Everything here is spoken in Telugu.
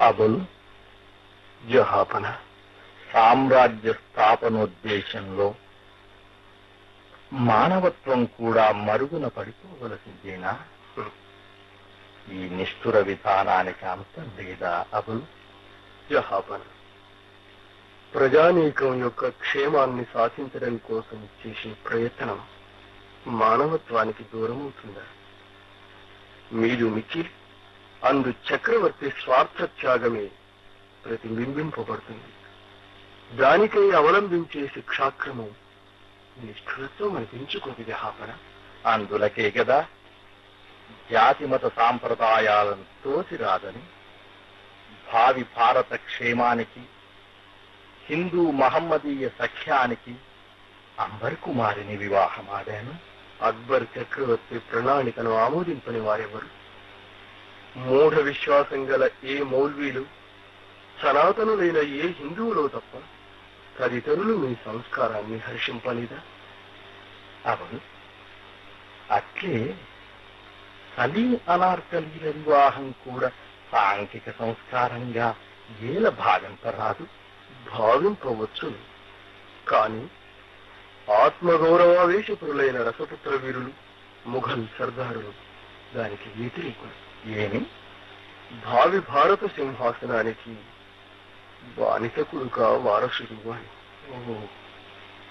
అబుల్ జహాపన సామ్రాజ్య స్థాపనోద్దేశంలో మానవత్వం కూడా మరుగున పడిపోవలసిందేనా ఈ నిష్ఠుర విధానానికి అంతం లేదా అబుల్ జహాపన ప్రజానీకం యొక్క క్షేమాన్ని సాధించడం కోసం చేసే ప్రయత్నం మానవత్వానికి దూరమవుతుందా మీరు మిక్కిలి అందు చక్రవర్తి స్వార్థ త్యాగమే ప్రతిబింబింపబడుతుంది దానికై అవలంబించే శిక్షాక్రమం నిష్ఠురత్వం అనిపించుకుంది జహాపన అందులకే కదా జాతిమత సాంప్రదాయాలను తోసిరాదని భావి భారత క్షేమానికి హిందూ మహమ్మదీయ సఖ్యానికి అంబర్ కుమారిని వివాహమాడాను అక్బర్ చక్రవర్తి ప్రణాళికను ఆమోదింపని వారెవరు మూఢ విశ్వాసం గల ఏ మౌల్వీలు సనాతనులైన ఏ హిందువులో తప్ప తదితరులు మీ సంస్కారాన్ని హర్షింపలేదా అవును అట్లే సలీం అనార్కలీల వివాహం కూడా సాంఘిక సంస్కారంగా ఏల భావింపరాదు భావింపవచ్చు కాని ఆత్మగౌరవావేశపురులైన రసపుత్ర వీరులు ముఘల్ సర్దారులు దానికి వ్యతిరేకులు ఏమి భావి భారత సింహాసనానికి బానిసకుడుగా వారసుడు అని ఓ